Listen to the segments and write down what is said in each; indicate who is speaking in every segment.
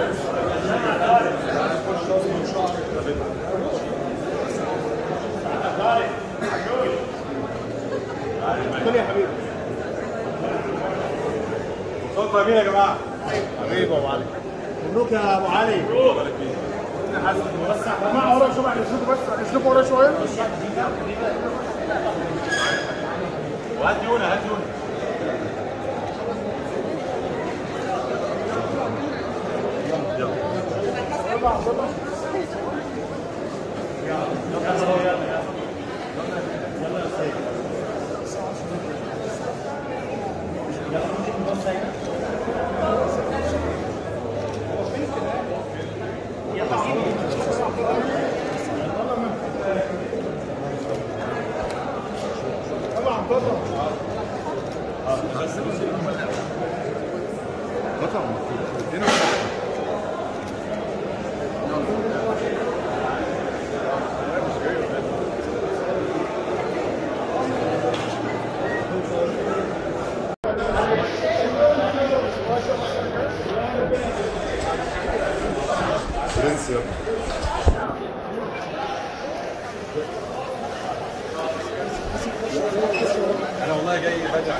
Speaker 1: كل يا حبيبي صوت طيبين يا جماعه حبيبي ابو علي مبروك يا ابو علي مبروك بس يا جماعه ورا شويه اسلكوا بس اسلكوا ورا شويه وهات يونا هات يونا
Speaker 2: برنس يا
Speaker 1: انا والله جاي بدري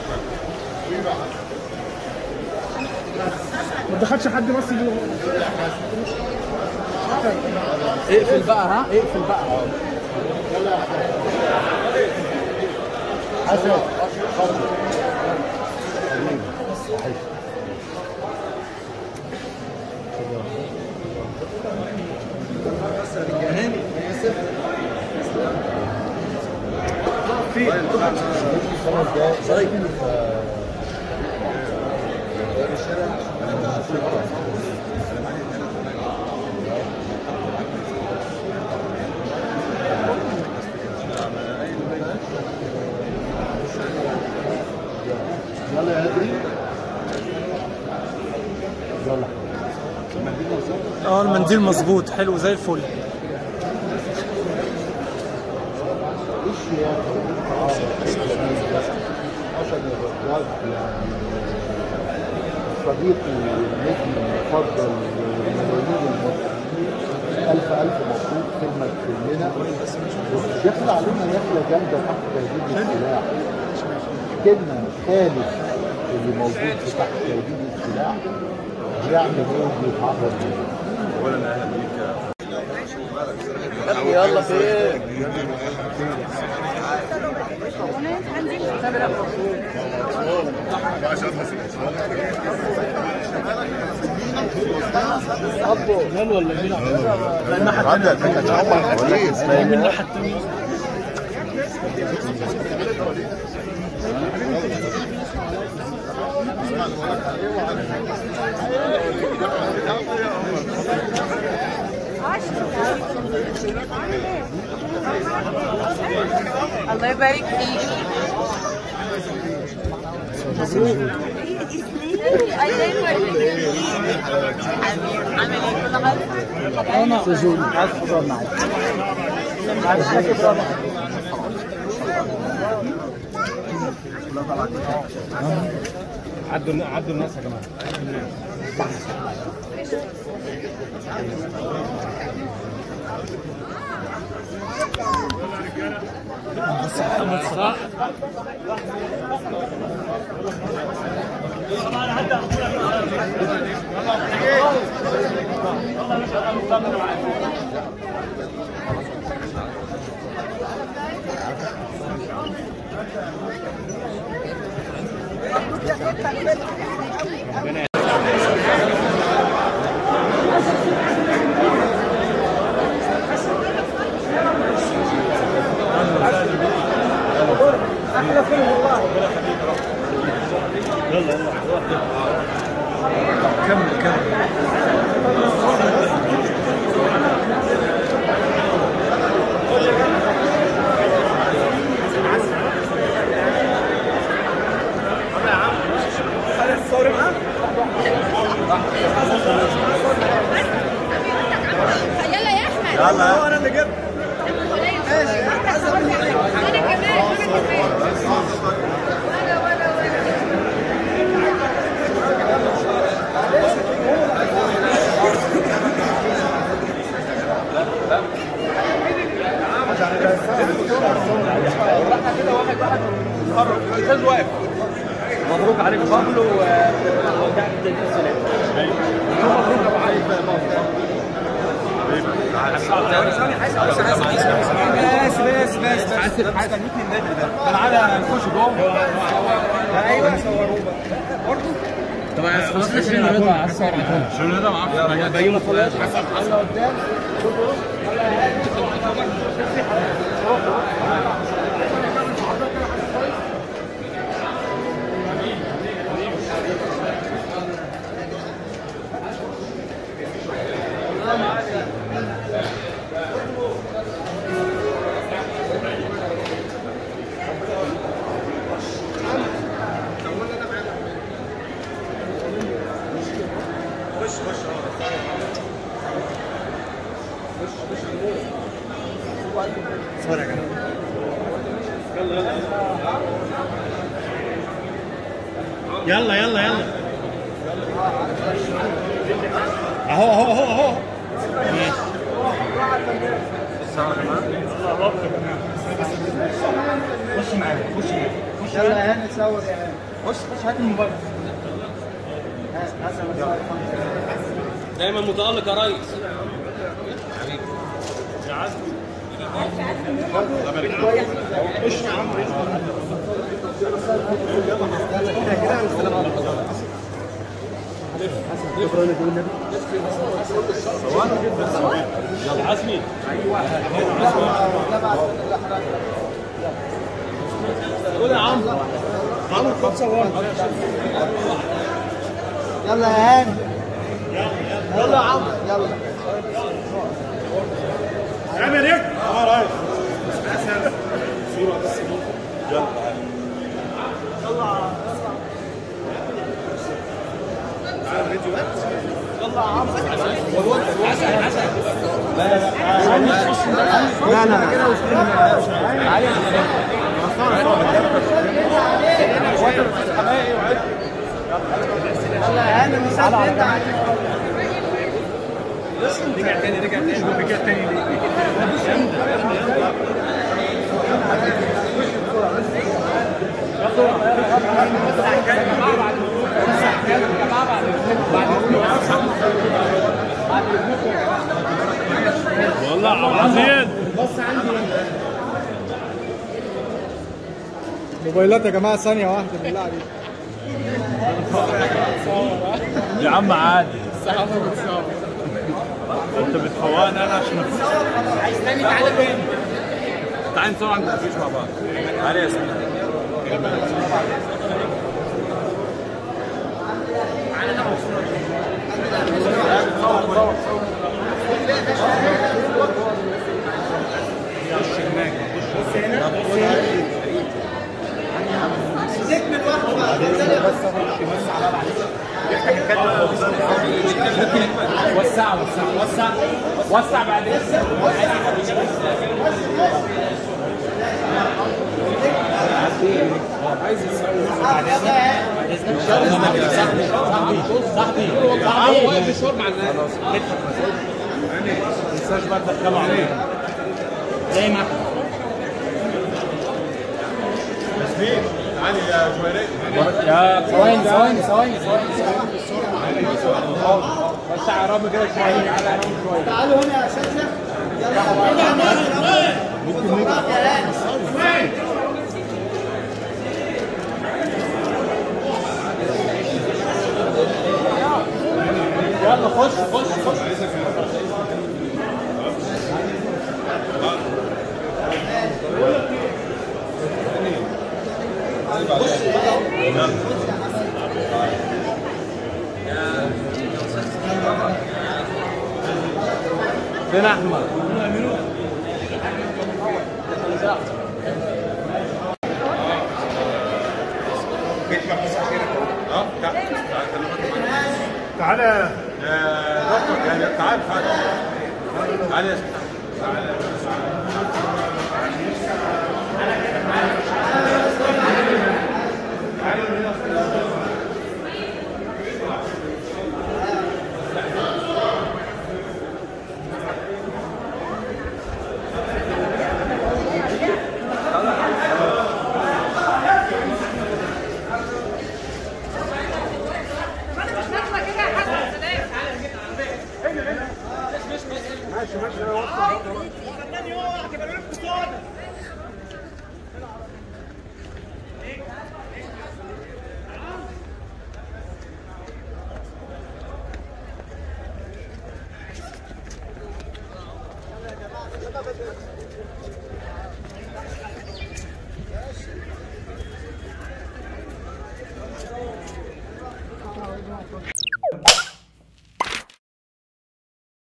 Speaker 3: ما دخلش حد بس جوه
Speaker 4: اقفل بقى ها اقفل بقى
Speaker 2: يلا يا ادري يلا
Speaker 3: اه المنديل مظبوط حلو زي الفل
Speaker 2: ايش يا عشان الرجال يعني صديقي النجم المفضل الملايين المصريين ألف ألف مبروك كلمة كلنا يخلع علينا نخلة جامدة تحت تهديد السلاح كلمة خالد اللي موجود في تحت تهديد السلاح بيعمل ايه بيتعرض ليه
Speaker 1: اولا اهلا بيك
Speaker 4: يلا فين
Speaker 3: مال ولا مين
Speaker 2: عندك كويس
Speaker 3: من الناحيه الثانيه
Speaker 5: الله يبارك فيك الله يبارك فيك عامل ايه كل حاجه
Speaker 4: انا سجون عايز اضرب معاك عايز اضرب
Speaker 1: عدوا عدوا الناس يا جماعه
Speaker 3: محمد صلاح كمل كمل
Speaker 5: يلا يا احمد يلا هو انا اللي جبت ماشي انا كمان انا كمان وانا وانا وانا
Speaker 6: عليك بابلو وقاعد تنزل مبروك ابو علي بس بس بس حاسب حاسب تعالى نخش جوه ايوه صوروه طبعا خلاص عشان نطلع شنو هذا ما اعرف باين خلاص حسب قدام
Speaker 1: يلا يلا يلا اهو اهو اهو اهو خش معايا خش معايا خش
Speaker 4: يلا يا هاني صور يا هاني
Speaker 1: خش خش هات الموبايل
Speaker 4: حسن صور
Speaker 6: دايما متالق يا ريس يلا عزمي قول يا عم عمرو خد صور
Speaker 4: يلا يا هاني
Speaker 1: يلا يا عم
Speaker 4: يلا
Speaker 1: عامل ايه؟ اه رايح
Speaker 4: لا لا يلا يا هاني مسافر انت
Speaker 6: رجع تاني رجع تاني رجع تاني
Speaker 1: والله عظيم
Speaker 3: موبايلات يا جماعه ثانيه واحده بالله عليك
Speaker 1: يا عم عادي انت بتفوقني انا عشان
Speaker 6: عايز تاني تعالى فين؟ تعالى نصور عند الفيش مع بعض تعالى يا سيدي وسع وسع وسع وسع بعدين عايز يسوي صاحبي صاحبي صاحبي صاحبي واقف الشرب مع الناس
Speaker 1: ما تنساش بقى تدخلوا عليه
Speaker 6: زي ما
Speaker 1: تسليم تعالي يا جويرية
Speaker 6: يا ثواني ثواني ثواني ثواني وسع يا رب كده شويه على عينهم شويه
Speaker 4: تعالوا هنا يا شاشة
Speaker 6: يلا خش خش خش فين احمد؟
Speaker 1: اه تعال تعالى يا دكتور يعني تعال تعال تعال يا سيدي. ماشي ماشي